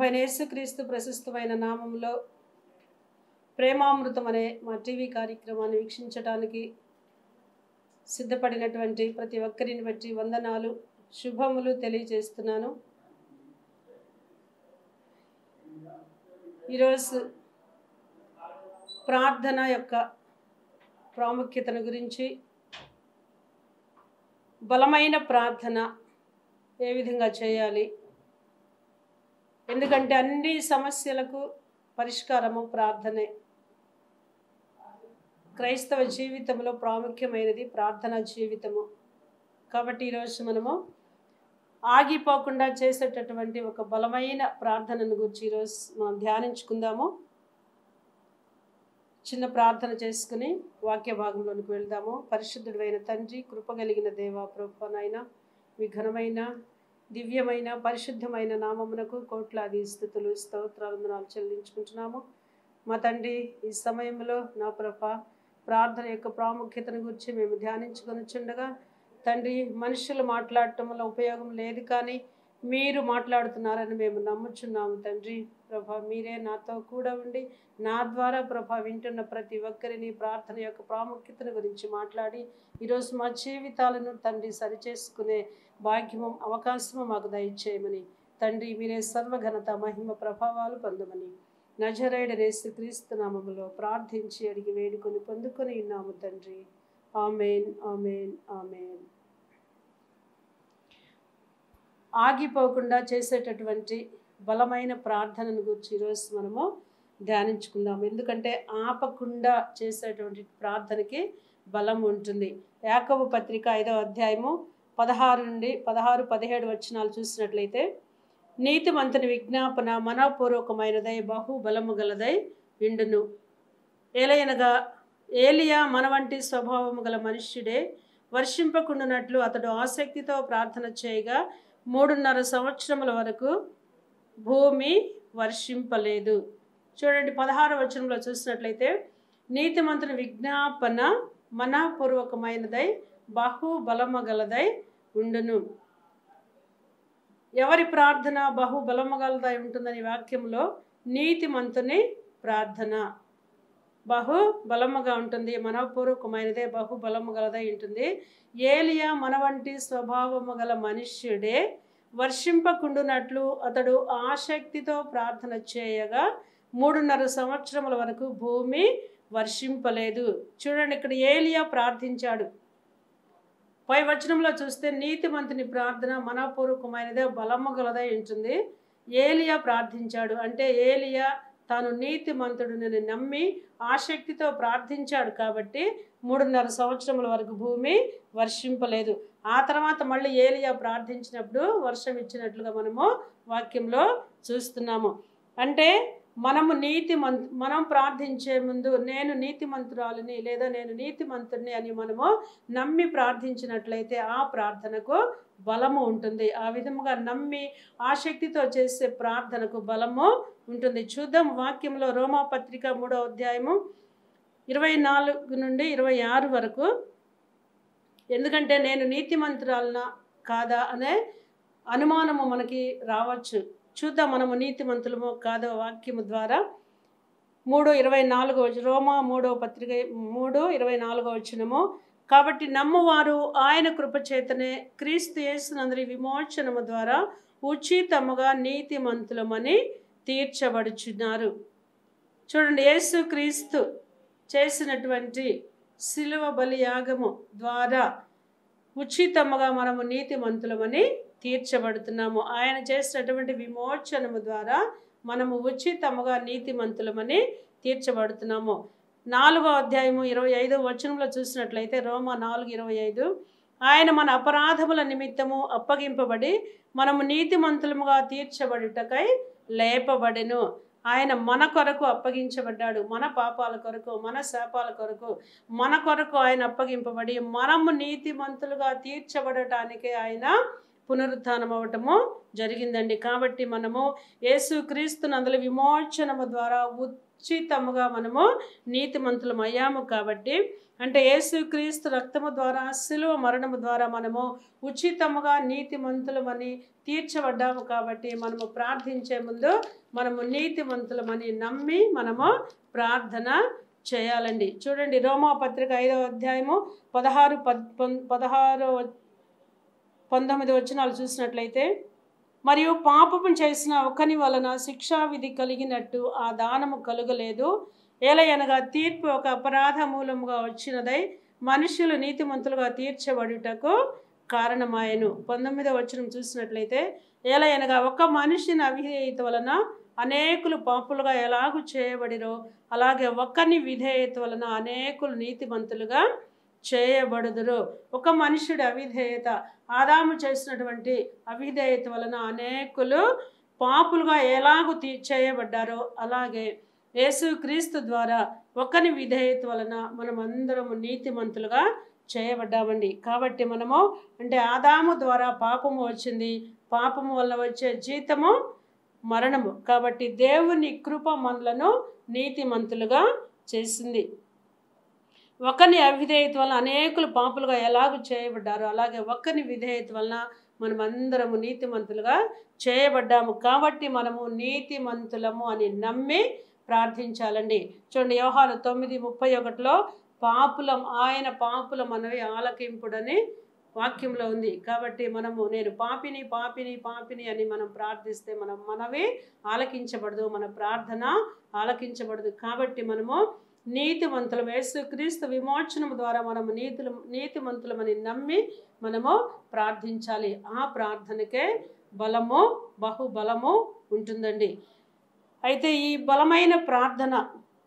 ప్రభైన యేసుక్రీస్తు ప్రశస్తమైన నామంలో ప్రేమామృతం అనే మా టీవీ కార్యక్రమాన్ని వీక్షించడానికి సిద్ధపడినటువంటి ప్రతి ఒక్కరిని బట్టి వందనాలు శుభములు తెలియజేస్తున్నాను ఈరోజు ప్రార్థన యొక్క ప్రాముఖ్యతను గురించి బలమైన ప్రార్థన ఏ విధంగా చేయాలి ఎందుకంటే అన్ని సమస్యలకు పరిష్కారము ప్రార్థనే క్రైస్తవ జీవితంలో ప్రాముఖ్యమైనది ప్రార్థనా జీవితము కాబట్టి ఈరోజు మనము ఆగిపోకుండా చేసేటటువంటి ఒక బలమైన ప్రార్థనను గురించి ఈరోజు మనం ధ్యానించుకుందాము చిన్న ప్రార్థన చేసుకుని వాక్య భాగంలోనికి వెళ్దాము పరిశుద్ధుడైన తండ్రి కృపగలిగిన దేవా ప్రభానైనా మీ ఘనమైన దివ్యమైన పరిశుద్ధమైన నామమునకు కోట్లాది స్థుతులు స్తోత్రాలు చెల్లించుకుంటున్నాము మా తండ్రి ఈ సమయంలో నా ప్రభ ప్రార్థన యొక్క ప్రాముఖ్యతను గురించి మేము ధ్యానించుకొనిచుండగా తండ్రి మనుషులు మాట్లాడటంలో ఉపయోగం లేదు కానీ మీరు మాట్లాడుతున్నారని మేము నమ్ముచున్నాము తండ్రి ప్రభ మీరే నాతో కూడా ఉండి నా ద్వారా ప్రభ వింటున్న ప్రతి ఒక్కరిని ప్రార్థన యొక్క ప్రాముఖ్యతను గురించి మాట్లాడి ఈరోజు మా జీవితాలను తండ్రి సరిచేసుకునే భాగ్యము అవకాశము మాకు దయచేయమని తండ్రి మీరే సర్వఘనత మహిమ ప్రభావాలు పొందమని నజరేడనేసి క్రీస్తు నామములో ప్రార్థించి అడిగి వేడుకొని పొందుకొని ఉన్నాము తండ్రి ఆమెన్ ఆమెన్ ఆమెన్ ఆగిపోకుండా చేసేటటువంటి బలమైన ప్రార్థనను గురించి ఈరోజు మనము ధ్యానించుకుందాం ఎందుకంటే ఆపకుండా చేసేటువంటి ప్రార్థనకి బలం ఉంటుంది యాకబు పత్రిక ఐదవ అధ్యాయము పదహారు నుండి పదహారు పదిహేడు వచనాలు చూసినట్లయితే నీతిమంతుని విజ్ఞాపన మనపూర్వకమైనదై బహు బలము గలదై విండును ఏలయనగా ఏలియా మన వంటి స్వభావము గల మనుష్యుడే వర్షింపకుండునట్లు అతడు ఆసక్తితో ప్రార్థన చేయగా మూడున్నర సంవత్సరముల వరకు భూమి వర్షింపలేదు చూడండి పదహారు వచనంలో చూసినట్లయితే నీతిమంతుని విజ్ఞాపన మనపూర్వకమైనదై బహు బలమగలదై ఉండును ఎవరి ప్రార్థన బహు బలమగలదై ఉంటుందని వాక్యంలో నీతిమంతుని ప్రార్థన బహు బలముగా ఉంటుంది మనపూర్వకమైనదే బహు బలము గలదై ఉంటుంది ఏలియా మన వంటి స్వభావము గల మనుష్యుడే వర్షింపకుండునట్లు అతడు ఆసక్తితో ప్రార్థన చేయగా మూడున్నర సంవత్సరముల వరకు భూమి వర్షింపలేదు చూడండి ఇక్కడ ఏలియా ప్రార్థించాడు పై వచనంలో చూస్తే నీతిమంతుని ప్రార్థన మనపూర్వకమైనదే బలము గలదై ఉంటుంది ఏలియా ప్రార్థించాడు అంటే ఏలియా తాను నీతిమంతుడిని నమ్మి ఆసక్తితో ప్రార్థించాడు కాబట్టి మూడున్నర సంవత్సరముల వరకు భూమి వర్షింపలేదు ఆ తర్వాత మళ్ళీ ఏలియా ప్రార్థించినప్పుడు వర్షం ఇచ్చినట్లుగా మనము వాక్యంలో చూస్తున్నాము అంటే మనము నీతి మనం ప్రార్థించే ముందు నేను నీతిమంతురాలిని లేదా నేను నీతిమంతుడిని అని మనము నమ్మి ప్రార్థించినట్లయితే ఆ ప్రార్థనకు బలము ఉంటుంది ఆ విధముగా నమ్మి ఆసక్తితో చేసే ప్రార్థనకు బలము ఉంటుంది చూద్దాం వాక్యంలో రోమా పత్రిక మూడో అధ్యాయము ఇరవై నాలుగు నుండి ఇరవై ఆరు వరకు ఎందుకంటే నేను నీతిమంతురాలన కాదా అనే అనుమానము మనకి రావచ్చు చూద్దాం మనము నీతిమంతులమో కాదో వాక్యము ద్వారా మూడు ఇరవై నాలుగో రోమా మూడో పత్రిక మూడు ఇరవై నాలుగో వచ్చినము కాబట్టి నమ్మువారు ఆయన కృపచేతనే క్రీస్తు యేసునందరి విమోచనము ద్వారా ఉచితముగా నీతిమంతులమని తీర్చబడుచున్నారు చూడండి యేసు క్రీస్తు చేసినటువంటి శిలువ బలియాగము ద్వారా ఉచితముగా మనము నీతిమంతులమని తీర్చబడుతున్నాము ఆయన చేసినటువంటి విమోచనము ద్వారా మనము ఉచితముగా నీతిమంతులమని తీర్చబడుతున్నాము నాలుగో అధ్యాయము ఇరవై ఐదో వచనంలో చూసినట్లయితే రోమ నాలుగు ఇరవై ఐదు ఆయన మన అపరాధముల నిమిత్తము అప్పగింపబడి మనము నీతిమంతులముగా తీర్చబడుటకై లేపబడెను ఆయన మన కొరకు అప్పగించబడ్డాడు మన పాపాల కొరకు మన శాపాల కొరకు మన కొరకు ఆయన అప్పగింపబడి మనము నీతిమంతులుగా తీర్చబడటానికి ఆయన పునరుత్థానం అవటము జరిగిందండి కాబట్టి మనము యేసు క్రీస్తు నందుల విమోచనము ద్వారా ఉచితముగా మనము నీతిమంతులం అయ్యాము కాబట్టి అంటే యేసుక్రీస్తు రక్తము ద్వారా శిలువ మరణము ద్వారా మనము ఉచితముగా నీతిమంతులమని తీర్చబడ్డాము కాబట్టి మనము ప్రార్థించే ముందు మనము నీతిమంతులమని నమ్మి మనము ప్రార్థన చేయాలండి చూడండి రోమా పత్రిక ఐదవ అధ్యాయము పదహారు పద్ పం- పదహారు పంతొమ్మిది వచనాలు చూసినట్లయితే మరియు పాపము చేసిన ఒకని వలన శిక్షా విధి కలిగినట్టు ఆ దానము కలుగలేదు ఏలయనగా తీర్పు ఒక అపరాధ మూలముగా వచ్చినదై మనుషులు నీతిమంతులుగా తీర్చబడుటకు కారణమాయను పంతొమ్మిదవ వచనం చూసినట్లయితే ఏలయనగా ఒక మనిషిని అవిధేయత వలన అనేకులు పాపులుగా ఎలాగు చేయబడిరో అలాగే ఒకని విధేయత వలన అనేకులు నీతిమంతులుగా చేయబడుదురు ఒక మనుషుడి అవిధేయత ఆదాము చేసినటువంటి అవిధేయత వలన అనేకులు పాపులుగా ఎలాగూ తీ చేయబడ్డారో అలాగే యేసుక్రీస్తు ద్వారా ఒకని విధేయత వలన మనం అందరము నీతిమంతులుగా చేయబడ్డామండి కాబట్టి మనము అంటే ఆదాము ద్వారా పాపము వచ్చింది పాపము వల్ల వచ్చే జీతము మరణము కాబట్టి దేవుని కృప మనలను నీతిమంతులుగా చేసింది ఒకని అవిధేయత వలన అనేకులు పాపులుగా ఎలాగూ చేయబడ్డారో అలాగే ఒకని విధేయత వలన మనం అందరము నీతిమంతులుగా చేయబడ్డాము కాబట్టి మనము నీతిమంతులము అని నమ్మి ప్రార్థించాలండి చూడండి యోహాను తొమ్మిది ముప్పై ఒకటిలో పాపులం ఆయన పాపుల మనవి ఆలకింపుడని వాక్యంలో ఉంది కాబట్టి మనము నేను పాపిని పాపిని పాపిని అని మనం ప్రార్థిస్తే మనం మనవి ఆలకించబడదు మన ప్రార్థన ఆలకించబడదు కాబట్టి మనము నీతిమంతులం యేసుక్రీస్తు విమోచనం ద్వారా మనము నీతులు నీతిమంతులమని నమ్మి మనము ప్రార్థించాలి ఆ ప్రార్థనకే బలము బహుబలము ఉంటుందండి అయితే ఈ బలమైన ప్రార్థన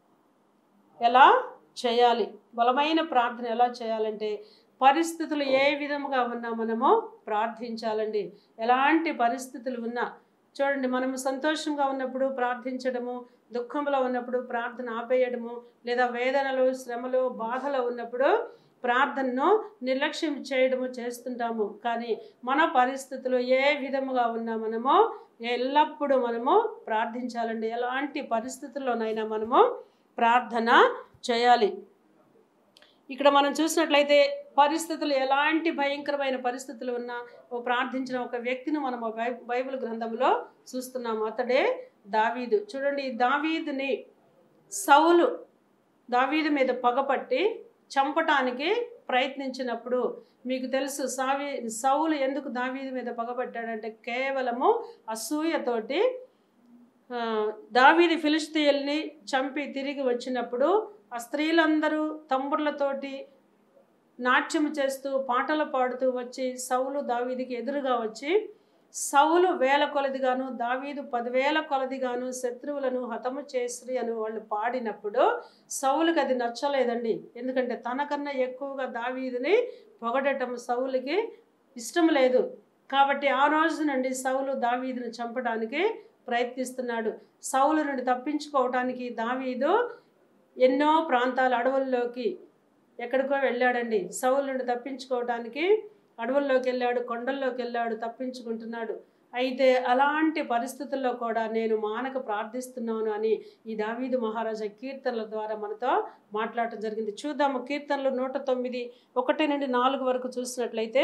ఎలా చేయాలి బలమైన ప్రార్థన ఎలా చేయాలంటే పరిస్థితులు ఏ విధముగా ఉన్నా మనము ప్రార్థించాలండి ఎలాంటి పరిస్థితులు ఉన్నా చూడండి మనము సంతోషంగా ఉన్నప్పుడు ప్రార్థించడము దుఃఖంలో ఉన్నప్పుడు ప్రార్థన ఆపేయడము లేదా వేదనలు శ్రమలు బాధలో ఉన్నప్పుడు ప్రార్థనను నిర్లక్ష్యం చేయడము చేస్తుంటాము కానీ మన పరిస్థితులు ఏ విధముగా ఉన్నా మనము ఎల్లప్పుడూ మనము ప్రార్థించాలండి ఎలాంటి పరిస్థితుల్లోనైనా మనము ప్రార్థన చేయాలి ఇక్కడ మనం చూసినట్లయితే పరిస్థితులు ఎలాంటి భయంకరమైన పరిస్థితులు ఉన్నా ఓ ప్రార్థించిన ఒక వ్యక్తిని మనం బై బైబిల్ గ్రంథంలో చూస్తున్నాము అతడే దావీదు చూడండి ఈ దావీదుని సౌలు దావీదు మీద పగపట్టి చంపటానికి ప్రయత్నించినప్పుడు మీకు తెలుసు సావి సౌలు ఎందుకు దావీదు మీద పగబట్టాడంటే కేవలము అసూయతోటి ఆ, దావీది ఫిలిస్తీయుల్ని చంపి తిరిగి వచ్చినప్పుడు ఆ స్త్రీలందరూ తంబుర్లతోటి నాట్యం చేస్తూ పాటలు పాడుతూ వచ్చి సౌలు దావీదికి ఎదురుగా వచ్చి సౌలు వేల కొలదిగాను దావీదు పదివేల కొలదిగాను శత్రువులను హతము చేసి అని వాళ్ళు పాడినప్పుడు సౌలుకి అది నచ్చలేదండి ఎందుకంటే తనకన్నా ఎక్కువగా దావీదుని పొగడటం సౌలుకి ఇష్టం లేదు కాబట్టి ఆ రోజు నుండి సౌలు దావీదుని చంపడానికి ప్రయత్నిస్తున్నాడు సౌలు నుండి తప్పించుకోవటానికి దావీదు ఎన్నో ప్రాంతాల అడవుల్లోకి ఎక్కడికో వెళ్ళాడండి సౌలు నుండి తప్పించుకోవటానికి అడవుల్లోకి వెళ్ళాడు కొండల్లోకి వెళ్ళాడు తప్పించుకుంటున్నాడు అయితే అలాంటి పరిస్థితుల్లో కూడా నేను మానక ప్రార్థిస్తున్నాను అని ఈ దావీదు మహారాజా కీర్తనల ద్వారా మనతో మాట్లాడటం జరిగింది చూద్దాము కీర్తనలు నూట తొమ్మిది ఒకటి నుండి నాలుగు వరకు చూసినట్లయితే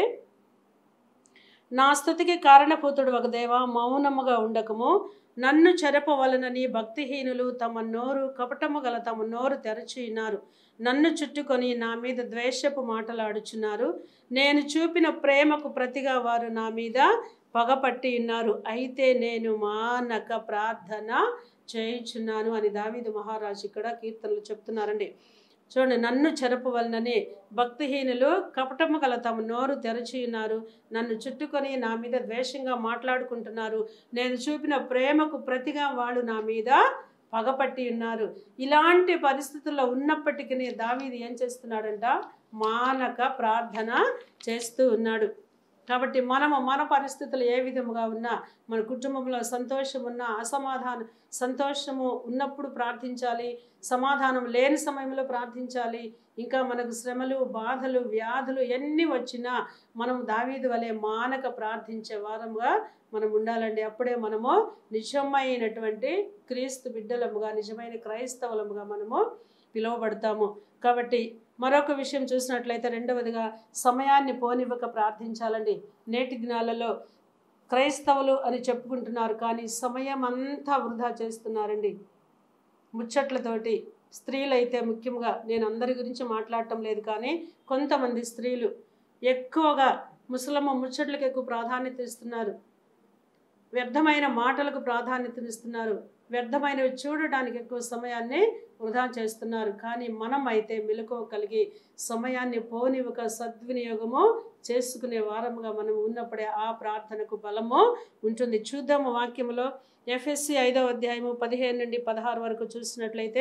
నా స్థుతికి కారణభూతుడు ఒక దేవా మౌనముగా ఉండకము నన్ను చెరపవలనని భక్తిహీనులు తమ నోరు కపటము గల తమ నోరు తెరచి ఉన్నారు నన్ను చుట్టుకొని నా మీద ద్వేషపు మాటలాడుచున్నారు నేను చూపిన ప్రేమకు ప్రతిగా వారు నా మీద పగపట్టి ఉన్నారు అయితే నేను మానక ప్రార్థన చేయుచున్నాను అని దావీదు మహారాజు ఇక్కడ కీర్తనలు చెప్తున్నారండి చూడండి నన్ను చెరపవలనని భక్తిహీనులు కపటము గల తమ నోరు తెరచి ఉన్నారు నన్ను చుట్టుకొని నా మీద ద్వేషంగా మాట్లాడుకుంటున్నారు నేను చూపిన ప్రేమకు ప్రతిగా వాళ్ళు నా మీద పగపట్టి ఉన్నారు ఇలాంటి పరిస్థితుల్లో ఉన్నప్పటికీ దావీది ఏం చేస్తున్నాడంట మానక ప్రార్థన చేస్తూ ఉన్నాడు కాబట్టి మనము మన పరిస్థితులు ఏ విధముగా ఉన్నా మన కుటుంబంలో సంతోషం ఉన్నా అసమాధానం సంతోషము ఉన్నప్పుడు ప్రార్థించాలి సమాధానం లేని సమయంలో ప్రార్థించాలి ఇంకా మనకు శ్రమలు బాధలు వ్యాధులు ఎన్ని వచ్చినా మనం దావీదు వలె మానక ప్రార్థించే వారముగా మనం ఉండాలండి అప్పుడే మనము నిజమైనటువంటి క్రీస్తు బిడ్డలముగా నిజమైన క్రైస్తవులముగా మనము పిలువబడతాము కాబట్టి మరొక విషయం చూసినట్లయితే రెండవదిగా సమయాన్ని పోనివ్వక ప్రార్థించాలండి నేటి దినాలలో క్రైస్తవులు అని చెప్పుకుంటున్నారు కానీ సమయం అంతా వృధా చేస్తున్నారండి ముచ్చట్లతోటి స్త్రీలైతే ముఖ్యంగా నేను అందరి గురించి మాట్లాడటం లేదు కానీ కొంతమంది స్త్రీలు ఎక్కువగా ముసలమ్మ ముచ్చట్లకు ఎక్కువ ప్రాధాన్యత ఇస్తున్నారు వ్యర్థమైన మాటలకు ప్రాధాన్యత ఇస్తున్నారు వ్యర్థమైనవి చూడడానికి ఎక్కువ సమయాన్ని వృధా చేస్తున్నారు కానీ మనం అయితే మెలకువ కలిగి సమయాన్ని పోనివ్వక సద్వినియోగము చేసుకునే వారముగా మనం ఉన్నప్పుడే ఆ ప్రార్థనకు బలము ఉంటుంది చూద్దాము వాక్యములో ఎఫ్ఎస్సి ఐదవ అధ్యాయము పదిహేను నుండి పదహారు వరకు చూసినట్లయితే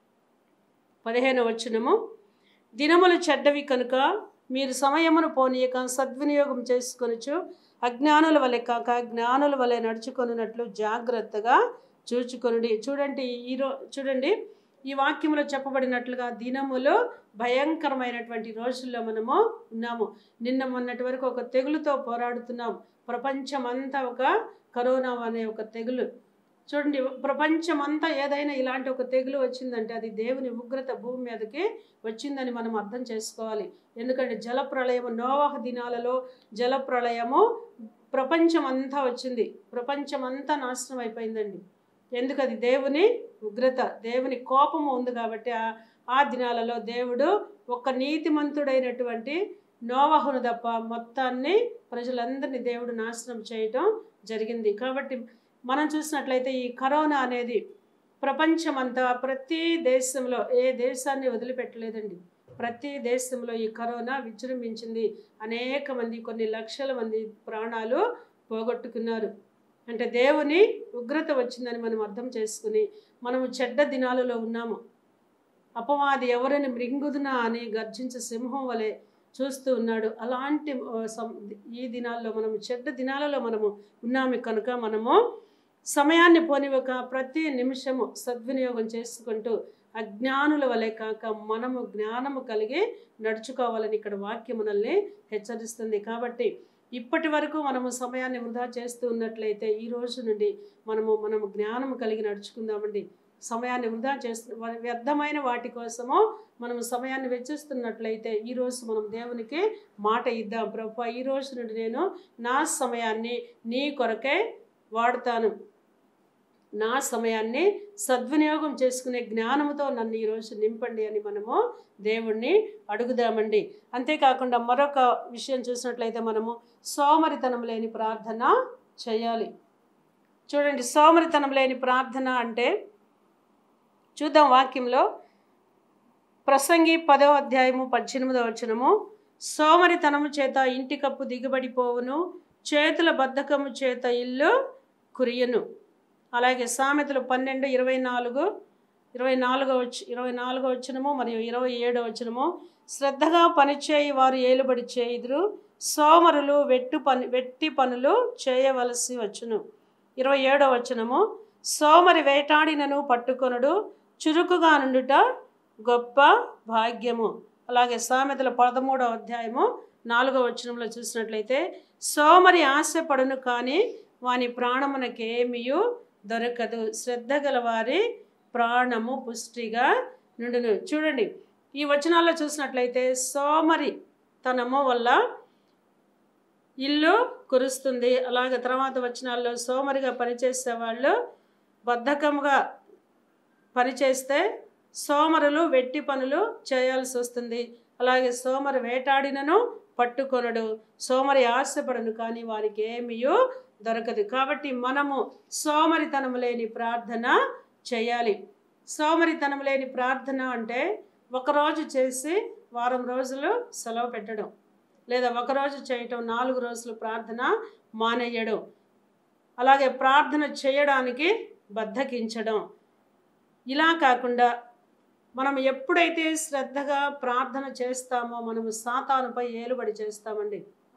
పదిహేను వచ్చినము దినములు చెడ్డవి కనుక మీరు సమయమును పోనీయక సద్వినియోగం చేసుకొనచ్చు అజ్ఞానుల వలె కాక జ్ఞానుల వలె నడుచుకొనున్నట్లు జాగ్రత్తగా చూచుకొనుడి చూడండి ఈరో చూడండి ఈ వాక్యంలో చెప్పబడినట్లుగా దినములు భయంకరమైనటువంటి రోజుల్లో మనము ఉన్నాము నిన్న మొన్నటి వరకు ఒక తెగులుతో పోరాడుతున్నాం ప్రపంచమంతా ఒక కరోనా అనే ఒక తెగులు చూడండి ప్రపంచమంతా ఏదైనా ఇలాంటి ఒక తెగులు వచ్చిందంటే అది దేవుని ఉగ్రత భూమి మీదకి వచ్చిందని మనం అర్థం చేసుకోవాలి ఎందుకంటే జలప్రళయము నోవాహ దినాలలో జలప్రళయము ప్రపంచం అంతా వచ్చింది ప్రపంచమంతా నాశనం అయిపోయిందండి ఎందుకు అది దేవుని ఉగ్రత దేవుని కోపము ఉంది కాబట్టి ఆ ఆ దినాలలో దేవుడు ఒక నీతిమంతుడైనటువంటి నోవహును తప్ప మొత్తాన్ని ప్రజలందరినీ దేవుడు నాశనం చేయటం జరిగింది కాబట్టి మనం చూసినట్లయితే ఈ కరోనా అనేది ప్రపంచమంతా ప్రతి దేశంలో ఏ దేశాన్ని వదిలిపెట్టలేదండి ప్రతి దేశంలో ఈ కరోనా విజృంభించింది అనేక మంది కొన్ని లక్షల మంది ప్రాణాలు పోగొట్టుకున్నారు అంటే దేవుని ఉగ్రత వచ్చిందని మనం అర్థం చేసుకుని మనము చెడ్డ దినాలలో ఉన్నాము అపవాది ఎవరిని మృంగుదునా అని గర్జించే సింహం వలె చూస్తూ ఉన్నాడు అలాంటి ఆ, సం- ఈ దినాల్లో మనము చెడ్డ దినాలలో మనము ఉన్నాము కనుక మనము సమయాన్ని పోనివ్వక ప్రతి నిమిషము సద్వినియోగం చేసుకుంటూ అజ్ఞానుల వలె కాక మనము జ్ఞానము కలిగి నడుచుకోవాలని ఇక్కడ వాక్యం మనల్ని హెచ్చరిస్తుంది కాబట్టి ఇప్పటి వరకు మనము సమయాన్ని వృధా చేస్తూ ఉన్నట్లయితే ఈ రోజు నుండి మనము మనము జ్ఞానము కలిగి నడుచుకుందామండి సమయాన్ని వృధా చేస్తు వ- వ్యర్థమైన వాటి కోసము మనము సమయాన్ని వెచ్చిస్తున్నట్లయితే ఈ రోజు మనం దేవునికి మాట ఇద్దాం ప్రభు ఈ రోజు నుండి నేను నా సమయాన్ని నీ కొరకే వాడుతాను నా సమయాన్ని సద్వినియోగం చేసుకునే జ్ఞానంతో నన్ను ఈరోజు నింపండి అని మనము దేవుణ్ణి అడుగుదామండి అంతేకాకుండా మరొక విషయం చూసినట్లయితే మనము సోమరితనం లేని ప్రార్థన చేయాలి చూడండి సోమరితనం లేని ప్రార్థన అంటే చూద్దాం వాక్యంలో ప్రసంగి పదో అధ్యాయము పద్దెనిమిదో వచనము సోమరితనము చేత ఇంటి కప్పు దిగుబడిపోవును చేతుల బద్ధకము చేత ఇల్లు కురియను అలాగే సామెతలు పన్నెండు ఇరవై నాలుగు ఇరవై నాలుగో వచ్చి ఇరవై నాలుగో వచ్చినము మరియు ఇరవై ఏడో వచ్చినము శ్రద్ధగా పనిచేయి వారు ఏలుబడి చేయుదురు సోమరులు వెట్టు పని వెట్టి పనులు చేయవలసి వచ్చును ఇరవై ఏడో వచనము సోమరి వేటాడినను పట్టుకొనుడు చురుకుగా నుండుట గొప్ప భాగ్యము అలాగే సామెతల పదమూడవ అధ్యాయము నాలుగవ వచనంలో చూసినట్లయితే సోమరి ఆశపడును కానీ వాని ప్రాణమునకేమియు దొరకదు శ్రద్ధ గల వారి ప్రాణము పుష్టిగా నుండును చూడండి ఈ వచనాల్లో చూసినట్లయితే సోమరి తనము వల్ల ఇల్లు కురుస్తుంది అలాగే తర్వాత వచనాల్లో సోమరిగా పనిచేసే వాళ్ళు బద్ధకముగా పనిచేస్తే సోమరులు వెట్టి పనులు చేయాల్సి వస్తుంది అలాగే సోమరి వేటాడినను పట్టుకొనడు సోమరి ఆశపడను కానీ వారికి ఏమీయో దొరకదు కాబట్టి మనము సోమరితనం లేని ప్రార్థన చేయాలి సోమరితనం లేని ప్రార్థన అంటే ఒకరోజు చేసి వారం రోజులు సెలవు పెట్టడం లేదా ఒకరోజు చేయటం నాలుగు రోజులు ప్రార్థన మానేయడం అలాగే ప్రార్థన చేయడానికి బద్ధకించడం ఇలా కాకుండా మనం ఎప్పుడైతే శ్రద్ధగా ప్రార్థన చేస్తామో మనము సాతానుపై ఏలుబడి చేస్తామండి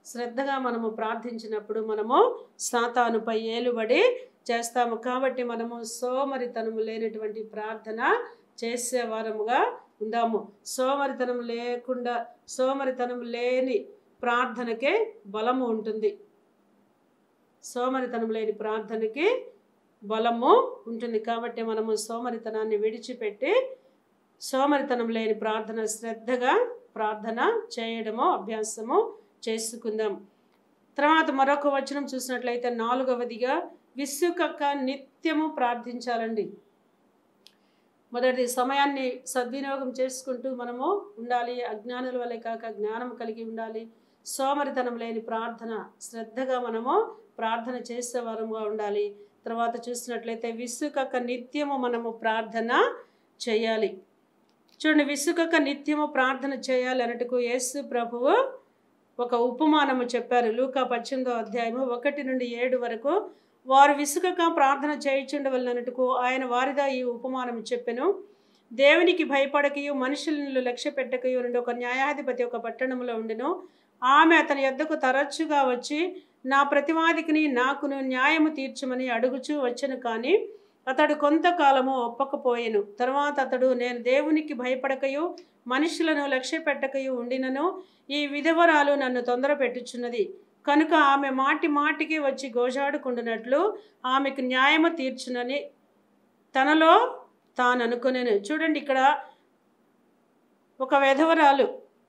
శ్రద్ధగా మనము ప్రార్థించినప్పుడు మనము సాతానుపై ఏలుబడి చేస్తాము కాబట్టి మనము సోమరితనము లేనటువంటి ప్రార్థన చేసే వారముగా ఉందాము సోమరితనం లేకుండా సోమరితనం లేని ప్రార్థనకే బలము ఉంటుంది సోమరితనం లేని ప్రార్థనకి బలము ఉంటుంది కాబట్టి మనము సోమరితనాన్ని విడిచిపెట్టి సోమరితనం లేని ప్రార్థన శ్రద్ధగా ప్రార్థన చేయడము అభ్యాసము చేసుకుందాం తర్వాత మరొక వచనం చూసినట్లయితే నాలుగవదిగా విసుకక్క నిత్యము ప్రార్థించాలండి మొదటిది సమయాన్ని సద్వినియోగం చేసుకుంటూ మనము ఉండాలి అజ్ఞానుల వల్లే కాక జ్ఞానం కలిగి ఉండాలి సోమరితనం లేని ప్రార్థన శ్రద్ధగా మనము ప్రార్థన చేసే వారముగా ఉండాలి తర్వాత చూసినట్లయితే విసుకక్క నిత్యము మనము ప్రార్థన చేయాలి చూడండి విసుకక్క నిత్యము ప్రార్థన చేయాలి అన్నట్టుకు యేసు ప్రభువు ఒక ఉపమానము చెప్పారు లూకా పద్దెనిమిదో అధ్యాయము ఒకటి నుండి ఏడు వరకు వారు విసుకక ప్రార్థన చేయుచుండవలనట్టుకు ఆయన వారిదా ఈ ఉపమానం చెప్పెను దేవునికి భయపడకయు మనుషులను లక్ష్య పెట్టకయు నుండి ఒక న్యాయాధిపతి ఒక పట్టణంలో ఉండెను ఆమె అతని యొద్దకు తరచుగా వచ్చి నా ప్రతివాదికిని నాకును న్యాయము తీర్చమని అడుగుచూ వచ్చను కానీ అతడు కొంతకాలము ఒప్పకపోయెను తర్వాత అతడు నేను దేవునికి భయపడకయు మనుషులను లక్ష్య పెట్టకయు ఉండినను ఈ విధవరాలు నన్ను తొందర పెట్టుచున్నది కనుక ఆమె మాటి మాటికి వచ్చి గోజాడుకుంటున్నట్లు ఆమెకు న్యాయము తీర్చునని తనలో తాను అనుకునేను చూడండి ఇక్కడ ఒక విధవరాలు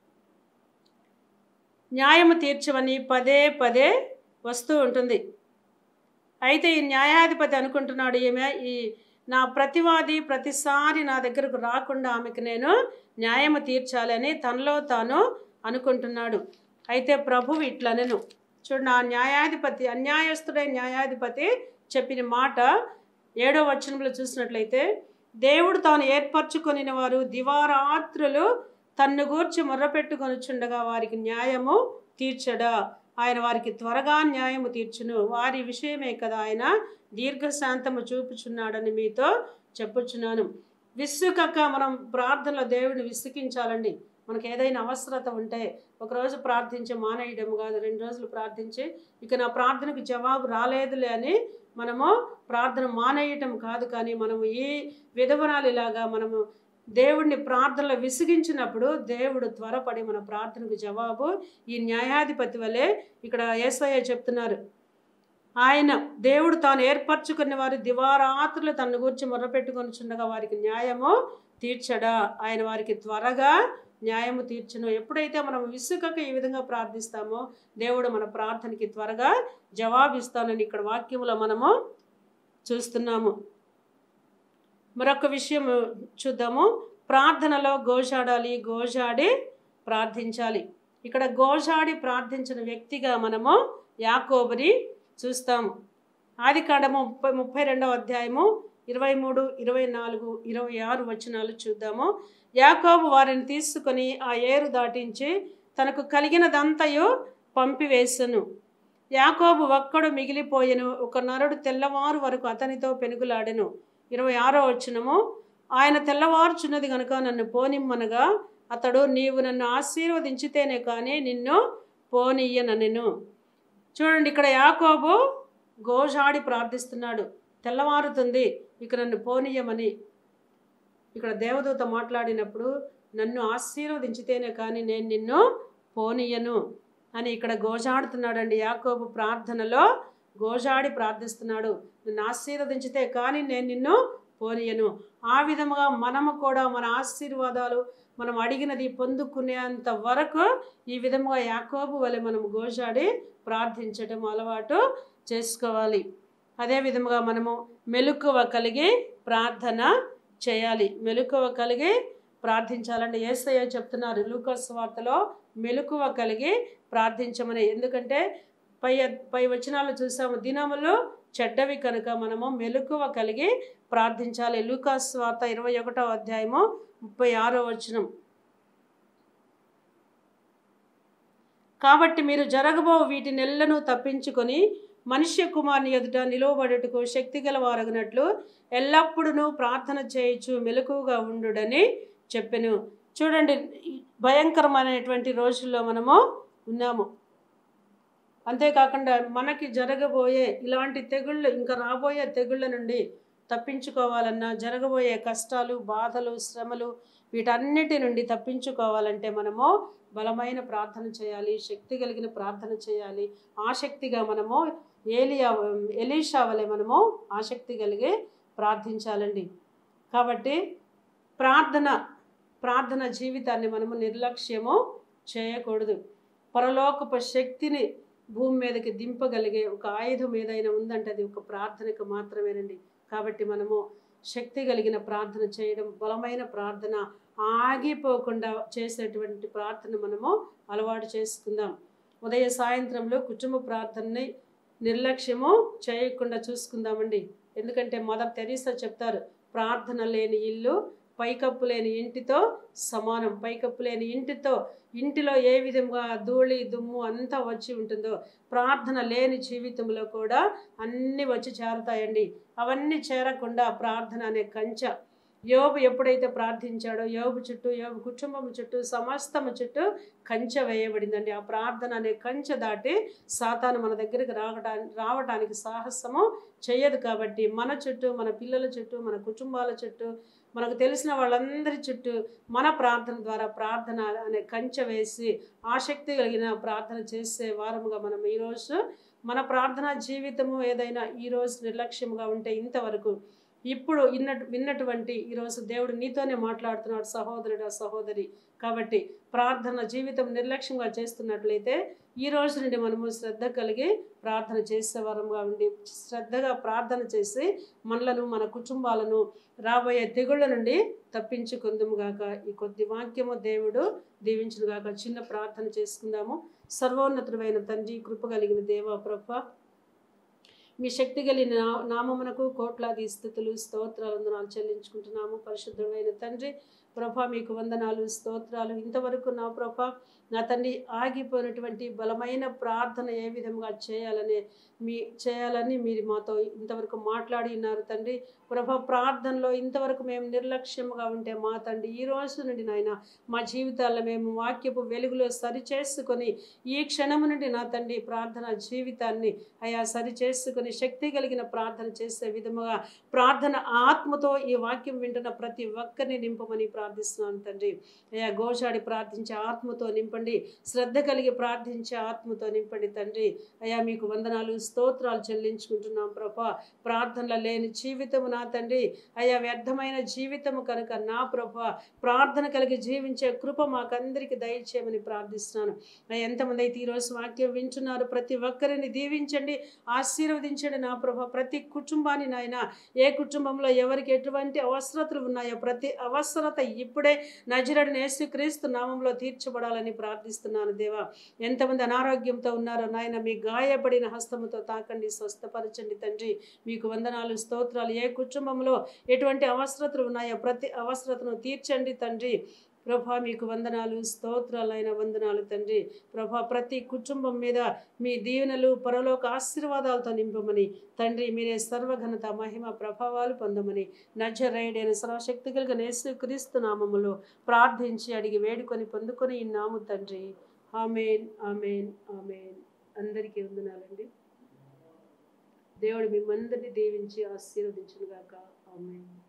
న్యాయము తీర్చమని పదే పదే వస్తూ ఉంటుంది అయితే ఈ న్యాయాధిపతి అనుకుంటున్నాడు ఈమె ఈ నా ప్రతివాది ప్రతిసారి నా దగ్గరకు రాకుండా ఆమెకు నేను న్యాయము తీర్చాలని తనలో తాను అనుకుంటున్నాడు అయితే ప్రభువు ఇట్లనెను చూడండి ఆ న్యాయాధిపతి అన్యాయస్తుడైన న్యాయాధిపతి చెప్పిన మాట ఏడో వచనంలో చూసినట్లయితే దేవుడు తాను ఏర్పరచుకొనిన వారు దివారాత్రులు తన్ను గూర్చి మొర్రపెట్టుకొనుచుండగా వారికి న్యాయము తీర్చడా ఆయన వారికి త్వరగా న్యాయము తీర్చును వారి విషయమే కదా ఆయన దీర్ఘశాంతము చూపుచున్నాడని మీతో చెప్పుచున్నాను విసుకక్క మనం ప్రార్థనలో దేవుడిని విసుకించాలండి మనకు ఏదైనా అవసరత ఉంటే ఒకరోజు ప్రార్థించి మానేయడం కాదు రెండు రోజులు ప్రార్థించి ఇక నా ప్రార్థనకు జవాబు రాలేదులే అని మనము ప్రార్థన మానేయటం కాదు కానీ మనము ఈ విధవరాలిలాగా మనము దేవుడిని ప్రార్థనలో విసిగించినప్పుడు దేవుడు త్వరపడి మన ప్రార్థనకు జవాబు ఈ న్యాయాధిపతి వలె ఇక్కడ ఏసయ్య చెప్తున్నారు ఆయన దేవుడు తాను ఏర్పరచుకున్న వారి దివారాత్రులు తన గురించి మొర్రపెట్టుకొనిచుండగా వారికి న్యాయము తీర్చడా ఆయన వారికి త్వరగా న్యాయము తీర్చును ఎప్పుడైతే మనం విసుకక ఈ విధంగా ప్రార్థిస్తామో దేవుడు మన ప్రార్థనకి త్వరగా జవాబిస్తానని ఇక్కడ వాక్యంలో మనము చూస్తున్నాము మరొక విషయం చూద్దాము ప్రార్థనలో గోజాడాలి గోజాడి ప్రార్థించాలి ఇక్కడ గోజాడి ప్రార్థించిన వ్యక్తిగా మనము యాకోబుని చూస్తాము ఆది కాండము ముప్పై ముప్పై రెండవ అధ్యాయము ఇరవై మూడు ఇరవై నాలుగు ఇరవై ఆరు వచనాలు చూద్దాము యాకోబు వారిని తీసుకొని ఆ ఏరు దాటించి తనకు కలిగినదంతయు పంపివేసెను యాకోబు ఒక్కడు మిగిలిపోయెను ఒక నరుడు తెల్లవారు వరకు అతనితో పెనుగులాడెను ఇరవై ఆరో వచనము ఆయన తెల్లవారుచున్నది కనుక నన్ను పోనిమ్మనగా అతడు నీవు నన్ను ఆశీర్వదించితేనే కానీ నిన్ను పోనీయనెను చూడండి ఇక్కడ యాకోబు గోజాడి ప్రార్థిస్తున్నాడు తెల్లవారుతుంది ఇక నన్ను పోనీయమని ఇక్కడ దేవదూత మాట్లాడినప్పుడు నన్ను ఆశీర్వదించితేనే కానీ నేను నిన్ను పోనీయను అని ఇక్కడ గోజాడుతున్నాడండి యాకోబు ప్రార్థనలో గోజాడి ప్రార్థిస్తున్నాడు నిన్ను ఆశీర్వదించితే కానీ నేను నిన్ను పోనీయను ఆ విధముగా మనము కూడా మన ఆశీర్వాదాలు మనం అడిగినది పొందుకునేంత వరకు ఈ విధముగా యాకోబు వలె మనం గోజాడి ప్రార్థించడం అలవాటు చేసుకోవాలి అదే విధముగా మనము మెలకువ కలిగి ప్రార్థన చేయాలి మెలకువ కలిగి ప్రార్థించాలంటే ఏసయ్య చెప్తున్నారు లూకస్ వార్తలో మెలకువ కలిగి ప్రార్థించమని ఎందుకంటే పై పై వచనాలు చూసాము దినములు చెడ్డవి కనుక మనము మెలకువ కలిగి ప్రార్థించాలి లూకాస్ వార్త ఇరవై ఒకటో అధ్యాయము ముప్పై ఆరో వచనం కాబట్టి మీరు జరగబో వీటి నెల్లను తప్పించుకొని మనుష్య కుమారుని ఎదుట నిలువబడుటకు శక్తి గల వారగినట్లు ఎల్లప్పుడూ ప్రార్థన చేయొచ్చు మెలకువగా ఉండుడని చెప్పెను చూడండి ఈ భయంకరమైనటువంటి రోజుల్లో మనము ఉన్నాము అంతేకాకుండా మనకి జరగబోయే ఇలాంటి తెగుళ్ళు ఇంకా రాబోయే తెగుళ్ళ నుండి తప్పించుకోవాలన్నా జరగబోయే కష్టాలు బాధలు శ్రమలు వీటన్నిటి నుండి తప్పించుకోవాలంటే మనము బలమైన ప్రార్థన చేయాలి శక్తి కలిగిన ప్రార్థన చేయాలి ఆసక్తిగా మనము ఏలియా ఎలీషా వలె మనము ఆసక్తి కలిగి ప్రార్థించాలండి కాబట్టి ప్రార్థన ప్రార్థన జీవితాన్ని మనము నిర్లక్ష్యము చేయకూడదు పరలోకపు శక్తిని భూమి మీదకి దింపగలిగే ఒక ఆయుధం ఏదైనా ఉందంటే అది ఒక ప్రార్థనకు మాత్రమేనండి కాబట్టి మనము శక్తి కలిగిన ప్రార్థన చేయడం బలమైన ప్రార్థన ఆగిపోకుండా చేసేటువంటి ప్రార్థన మనము అలవాటు చేసుకుందాం ఉదయ సాయంత్రంలో కుటుంబ ప్రార్థనని నిర్లక్ష్యము చేయకుండా చూసుకుందామండి ఎందుకంటే మదర్ తెరీసా చెప్తారు ప్రార్థన లేని ఇల్లు పైకప్పు లేని ఇంటితో సమానం పైకప్పు లేని ఇంటితో ఇంటిలో ఏ విధంగా ధూళి దుమ్ము అంతా వచ్చి ఉంటుందో ప్రార్థన లేని జీవితంలో కూడా అన్నీ వచ్చి చేరతాయండి అవన్నీ చేరకుండా ప్రార్థన అనే కంచె యోబు ఎప్పుడైతే ప్రార్థించాడో యోబు చుట్టూ యోబు కుటుంబం చుట్టూ సమస్తము చుట్టూ కంచె వేయబడిందండి ఆ ప్రార్థన అనే కంచె దాటి సాతాను మన దగ్గరికి రావటానికి రావటానికి సాహసము చేయదు కాబట్టి మన చుట్టూ మన పిల్లల చుట్టూ మన కుటుంబాల చుట్టూ మనకు తెలిసిన వాళ్ళందరి చుట్టూ మన ప్రార్థన ద్వారా ప్రార్థన అనే కంచె వేసి ఆసక్తి కలిగిన ప్రార్థన చేసే వారముగా మనం ఈరోజు మన ప్రార్థనా జీవితము ఏదైనా ఈరోజు నిర్లక్ష్యముగా ఉంటే ఇంతవరకు ఇప్పుడు విన్నట్టు విన్నటువంటి ఈరోజు దేవుడు నీతోనే మాట్లాడుతున్నాడు సహోదరుడు సహోదరి కాబట్టి ప్రార్థన జీవితం నిర్లక్ష్యంగా చేస్తున్నట్లయితే ఈ రోజు నుండి మనము శ్రద్ధ కలిగి ప్రార్థన చేసేవారంగా ఉండి శ్రద్ధగా ప్రార్థన చేసి మనలను మన కుటుంబాలను రాబోయే తెగుళ్ళ నుండి తప్పించుకుందుముగాక ఈ కొద్ది వాక్యము దేవుడు దీవించునుగాక చిన్న ప్రార్థన చేసుకుందాము సర్వోన్నతుడైన తండ్రి కృప కలిగిన దేవ ప్రభ మీ శక్తి కలిగిన నా- నామమునకు కోట్లాది స్థుతులు స్తోత్రాలు వందనాలు చెల్లించుకుంటున్నాము పరిశుద్ధమైన తండ్రి ప్రభా మీకు వందనాలు స్తోత్రాలు ఇంతవరకు నా ప్రభా నా తండ్రి ఆగిపోయినటువంటి బలమైన ప్రార్థన ఏ విధంగా చేయాలనే మీ చేయాలని మీరు మాతో ఇంతవరకు మాట్లాడి ఉన్నారు తండ్రి ప్రభా ప్రార్థనలో ఇంతవరకు మేము నిర్లక్ష్యముగా ఉంటే మా తండ్రి ఈ రోజు నుండి నాయన మా జీవితాల్లో మేము వాక్యపు వెలుగులో సరి చేసుకొని ఈ క్షణము నుండి నా తండ్రి ప్రార్థన జీవితాన్ని అయా సరి చేసుకొని శక్తి కలిగిన ప్రార్థన చేసే విధముగా ప్రార్థన ఆత్మతో ఈ వాక్యం వింటున్న ప్రతి ఒక్కరిని నింపమని ప్రార్థిస్తున్నాను తండ్రి అయా గోషాడి ప్రార్థించే ఆత్మతో నింపండి శ్రద్ధ కలిగి ప్రార్థించే ఆత్మతో నింపండి తండ్రి అయా మీకు వందనాలు స్తోత్రాలు చెల్లించుకుంటున్నాం ప్రభా ప్రార్థనలో లేని జీవితము నా తండ్రి అయా వ్యర్థమైన జీవితము కనుక నా ప్రభా ప్రార్థన కలిగి జీవించే కృప మాకందరికి దయచేయమని ప్రార్థిస్తున్నాను అయ్యా, ఎంతమంది అయితే ఈరోజు వాక్యం వింటున్నారు ప్రతి ఒక్కరిని దీవించండి ఆశీర్వదించండి నా ప్రభా ప్రతి కుటుంబాన్ని నాయన ఏ కుటుంబంలో ఎవరికి ఎటువంటి అవసరతలు ఉన్నాయో ప్రతి అవసరత ఇప్పుడే నజరడిని యేసుక్రీస్తు నామంలో తీర్చబడాలని ప్రార్థిస్తున్నాను దేవా ఎంతమంది అనారోగ్యంతో ఉన్నారో నాయన మీ గాయపడిన హస్తముతో తాకండి స్వస్థపరచండి తండ్రి మీకు వందనాలు స్తోత్రాలు ఏ కుటుంబంలో ఎటువంటి అవసరతలు ఉన్నాయో ప్రతి అవసరతను తీర్చండి తండ్రి ప్రభా మీకు వందనాలు స్తోత్రాలైన వందనాలు తండ్రి ప్రభా ప్రతి కుటుంబం మీద మీ దీవెనలు పరలోక ఆశీర్వాదాలతో నింపమని తండ్రి మీరే సర్వఘనత మహిమ ప్రభావాలు పొందమని నజరైడైన సర్వశక్తి కలిగిన యేసు క్రీస్తు నామములో ప్రార్థించి అడిగి వేడుకొని పొందుకొని ఈ నాము తండ్రి ఆమెన్ ఆమెన్ ఆమెన్ అందరికీ వందనాలండి దేవుడు మిమ్మందరినీ దీవించి ఆశీర్వదించునుగాక ఆమెన్